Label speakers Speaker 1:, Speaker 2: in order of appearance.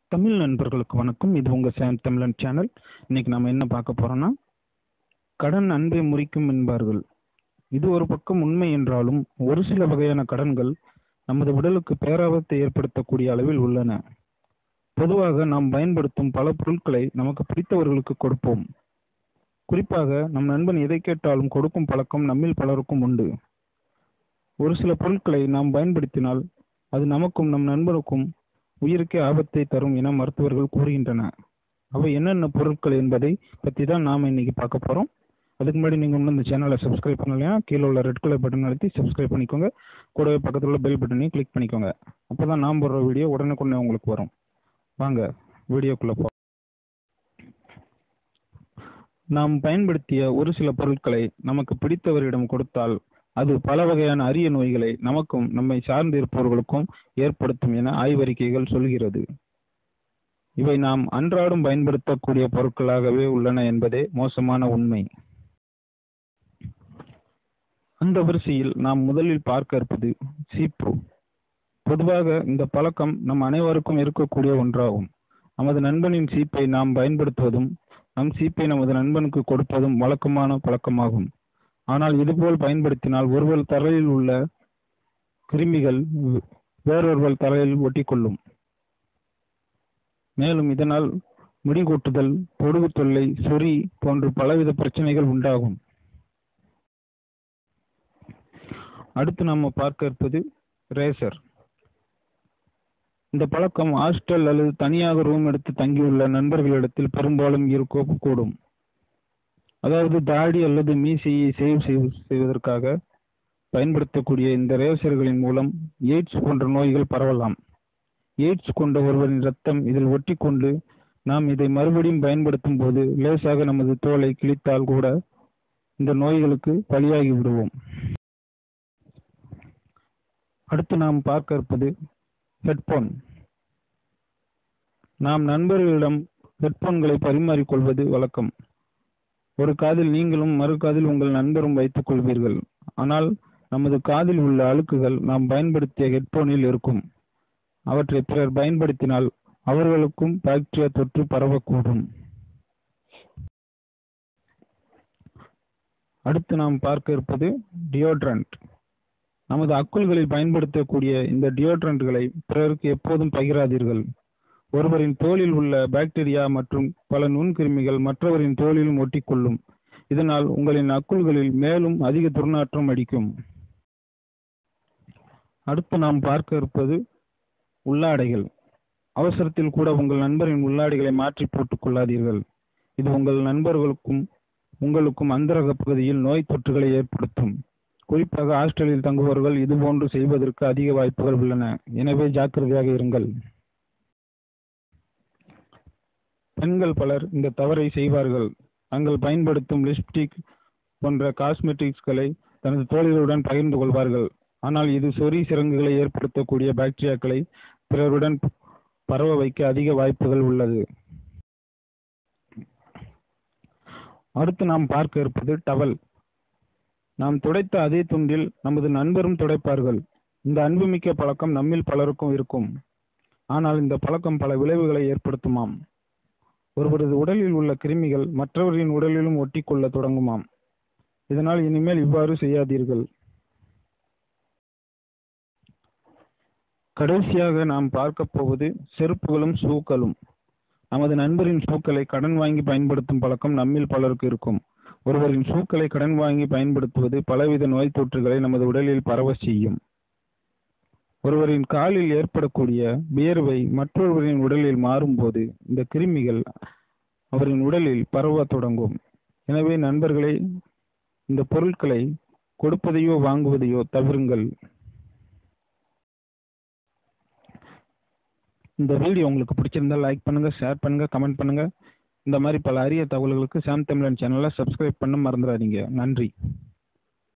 Speaker 1: தமிழ் நண்பர்களுக்கு வணக்கம் இது உங்க சாம் தமிழன் சேனல் இன்னைக்கு நாம என்ன பார்க்க போறோம்னா கடன் அன்பை முறிக்கும் என்பார்கள் இது ஒரு பக்கம் உண்மை என்றாலும் ஒரு சில வகையான கடன்கள் நமது உடலுக்கு பேராபத்தை ஏற்படுத்தக்கூடிய அளவில் உள்ளன பொதுவாக நாம் பயன்படுத்தும் பல பொருட்களை நமக்கு பிடித்தவர்களுக்கு கொடுப்போம் குறிப்பாக நம் நண்பன் எதை கேட்டாலும் கொடுக்கும் பழக்கம் நம்மில் பலருக்கும் உண்டு ஒரு சில பொருட்களை நாம் பயன்படுத்தினால் அது நமக்கும் நம் நண்பனுக்கும் உயிருக்கே ஆபத்தை தரும் என மருத்துவர்கள் கூறுகின்றன அவை என்னென்ன பொருட்கள் என்பதை பற்றி தான் நாம் இன்னைக்கு பார்க்க போறோம் அதுக்கு முன்னாடி நீங்க இன்னும் இந்த சேனலை சப்ஸ்கிரைப் பண்ணலையா கீழே உள்ள ரெட் கலர் பட்டன் அழுத்தி சப்ஸ்கிரைப் பண்ணிக்கோங்க கூடவே பக்கத்தில் உள்ள பெல் பட்டனையும் கிளிக் பண்ணிக்கோங்க அப்பதான் நாம் போடுற வீடியோ உடனுக்குடனே உங்களுக்கு வரும் வாங்க வீடியோக்குள்ள போ நாம் பயன்படுத்திய ஒரு சில பொருட்களை நமக்கு பிடித்தவரிடம் கொடுத்தால் அது பல வகையான அரிய நோய்களை நமக்கும் நம்மை சார்ந்து இருப்பவர்களுக்கும் ஏற்படுத்தும் என ஆய்வறிக்கைகள் சொல்கிறது இவை நாம் அன்றாடம் பயன்படுத்தக்கூடிய பொருட்களாகவே உள்ளன என்பதே மோசமான உண்மை அந்த வரிசையில் நாம் முதலில் பார்க்க இருப்பது சீப்பு பொதுவாக இந்த பழக்கம் நம் அனைவருக்கும் இருக்கக்கூடிய ஒன்றாகும் நமது நண்பனின் சீப்பை நாம் பயன்படுத்துவதும் நம் சீப்பை நமது நண்பனுக்கு கொடுப்பதும் வழக்கமான பழக்கமாகும் ஆனால் இதுபோல் பயன்படுத்தினால் ஒருவர் தலையில் உள்ள கிருமிகள் வேறொருவர் தலையில் ஒட்டிக்கொள்ளும் மேலும் இதனால் முடிகொட்டுதல் பொடுகு தொல்லை சொறி போன்ற பலவித பிரச்சனைகள் உண்டாகும் அடுத்து நாம பார்க்க இருப்பது ரேசர் இந்த பழக்கம் ஹாஸ்டல் அல்லது தனியாக ரூம் எடுத்து தங்கியுள்ள நண்பர்களிடத்தில் பெரும்பாலும் இருக்க கூடும் அதாவது தாடி அல்லது மீசையை சேவ் செய்வதற்காக பயன்படுத்தக்கூடிய இந்த ரேசர்களின் மூலம் எய்ட்ஸ் போன்ற நோய்கள் பரவலாம் எய்ட்ஸ் கொண்ட ஒருவரின் ரத்தம் இதில் ஒட்டிக்கொண்டு நாம் இதை மறுபடியும் பயன்படுத்தும் போது லேசாக நமது தோலை கிழித்தால் கூட இந்த நோய்களுக்கு பலியாகி விடுவோம் அடுத்து நாம் பார்க்க இருப்பது ஹெட்போன் நாம் நண்பர்களிடம் ஹெட்போன்களை பரிமாறிக்கொள்வது வழக்கம் ஒரு காதில் நீங்களும் மறு காதில் உங்கள் நண்பரும் வைத்துக் கொள்வீர்கள் ஆனால் நமது காதில் உள்ள அழுக்குகள் நாம் பயன்படுத்திய ஹெட்போனில் இருக்கும் அவற்றை பிறர் பயன்படுத்தினால் அவர்களுக்கும் பாக்டீரியா தொற்று பரவக்கூடும் அடுத்து நாம் பார்க்க இருப்பது டியோட்ரண்ட் நமது அக்குள்களில் பயன்படுத்தக்கூடிய இந்த டியோட்ரண்ட்களை பிறருக்கு எப்போதும் பகிராதீர்கள் ஒருவரின் தோலில் உள்ள பாக்டீரியா மற்றும் பல நுண்கிருமிகள் மற்றவரின் தோலிலும் ஒட்டிக்கொள்ளும் இதனால் உங்களின் அக்குள்களில் மேலும் அதிக துர்நாற்றம் அடிக்கும் அடுத்து நாம் பார்க்க இருப்பது உள்ளாடைகள் அவசரத்தில் கூட உங்கள் நண்பரின் உள்ளாடைகளை மாற்றி போட்டுக் கொள்ளாதீர்கள் இது உங்கள் நண்பர்களுக்கும் உங்களுக்கும் அந்தரக பகுதியில் நோய் தொற்றுகளை ஏற்படுத்தும் குறிப்பாக ஹாஸ்டலில் தங்குபவர்கள் இதுபோன்று செய்வதற்கு அதிக வாய்ப்புகள் உள்ளன எனவே ஜாக்கிரதையாக இருங்கள் பெண்கள் பலர் இந்த தவறை செய்வார்கள் தங்கள் பயன்படுத்தும் லிப்ஸ்டிக் போன்ற காஸ்மெட்டிக்ஸ்களை தனது தோழிகளுடன் பகிர்ந்து கொள்வார்கள் ஆனால் இது சொறி சிறங்குகளை ஏற்படுத்தக்கூடிய பாக்டீரியாக்களை பிறருடன் பரவ வைக்க அதிக வாய்ப்புகள் உள்ளது அடுத்து நாம் பார்க்க இருப்பது டவல் நாம் துடைத்த அதே துண்டில் நமது நண்பரும் துடைப்பார்கள் இந்த அன்புமிக்க பழக்கம் நம்மில் பலருக்கும் இருக்கும் ஆனால் இந்த பழக்கம் பல விளைவுகளை ஏற்படுத்துமாம் ஒருவரது உடலில் உள்ள கிருமிகள் மற்றவரின் உடலிலும் ஒட்டிக்கொள்ள தொடங்குமாம் இதனால் இனிமேல் இவ்வாறு செய்யாதீர்கள் கடைசியாக நாம் பார்க்க போவது செருப்புகளும் ஷூக்களும் நமது நண்பரின் ஷூக்களை கடன் வாங்கி பயன்படுத்தும் பழக்கம் நம்மில் பலருக்கு இருக்கும் ஒருவரின் ஷூக்களை கடன் வாங்கி பயன்படுத்துவது பலவித நோய் தொற்றுகளை நமது உடலில் பரவ செய்யும் ஒருவரின் காலில் ஏற்படக்கூடிய வியர்வை மற்றொருவரின் உடலில் மாறும்போது இந்த கிருமிகள் அவரின் உடலில் பரவ தொடங்கும் எனவே நண்பர்களே இந்த பொருட்களை கொடுப்பதையோ வாங்குவதையோ தவிருங்கள் இந்த வீடியோ உங்களுக்கு பிடிச்சிருந்தா லைக் பண்ணுங்க ஷேர் பண்ணுங்க கமெண்ட் பண்ணுங்க இந்த மாதிரி பல அரிய தகவல்களுக்கு சாம் தமிழன் சேனலை சப்ஸ்கிரைப் பண்ண மறந்துடாதீங்க நன்றி